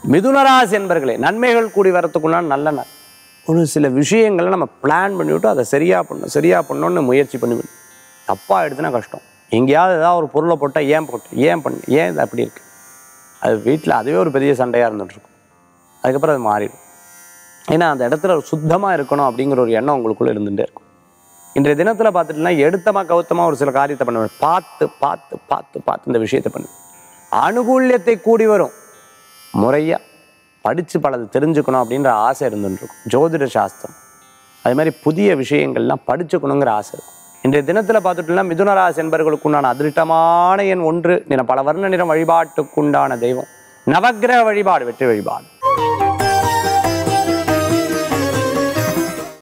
மிதுனராசி என்பர்களே நன்மைகள் கூடி வரத்துக்குன்னா நல்ல நாள் ஒரு சில விஷயங்களை நம்ம பிளான் பண்ணிவிட்டு அதை சரியாக பண்ணணும் சரியாக பண்ணணும்னு முயற்சி பண்ணி தப்பாக எடுத்துனா கஷ்டம் எங்கேயாவது ஏதாவது ஒரு பொருளை போட்டால் ஏன் போட்டு ஏன் பண்ணு ஏன் இது அப்படி இருக்கு அது வீட்டில் அதுவே ஒரு பெரிய சண்டையாக இருந்துகிட்ருக்கும் அதுக்கப்புறம் அது மாறிடும் ஏன்னா அந்த இடத்துல சுத்தமாக இருக்கணும் அப்படிங்கிற ஒரு எண்ணம் உங்களுக்குள்ளே இருந்துகிட்டே இருக்கும் இன்றைய தினத்தில் பார்த்துட்டுனா எடுத்தமா கவுத்தமா ஒரு சில காரியத்தை பண்ணுவேன் பார்த்து பார்த்து பார்த்து பார்த்து இந்த விஷயத்தை பண்ணு அனுகூல்யத்தை கூடி வரும் முறையாக படித்து பலது தெரிஞ்சுக்கணும் அப்படின்ற ஆசை இருந்துட்டு இருக்கும் ஜோதிட சாஸ்திரம் அது மாதிரி புதிய விஷயங்கள்லாம் படிச்சுக்கணுங்கிற ஆசை இருக்கும் இன்றைய தினத்தில் பார்த்துட்டுனா மிதுனராசி என்பவர்களுக்கு உண்டான அதிருட்டமான எண் ஒன்று நிற பல வர்ண நிறம் வழிபாட்டுக்குண்டான தெய்வம் நவக்கிரக வழிபாடு வெற்றி வழிபாடு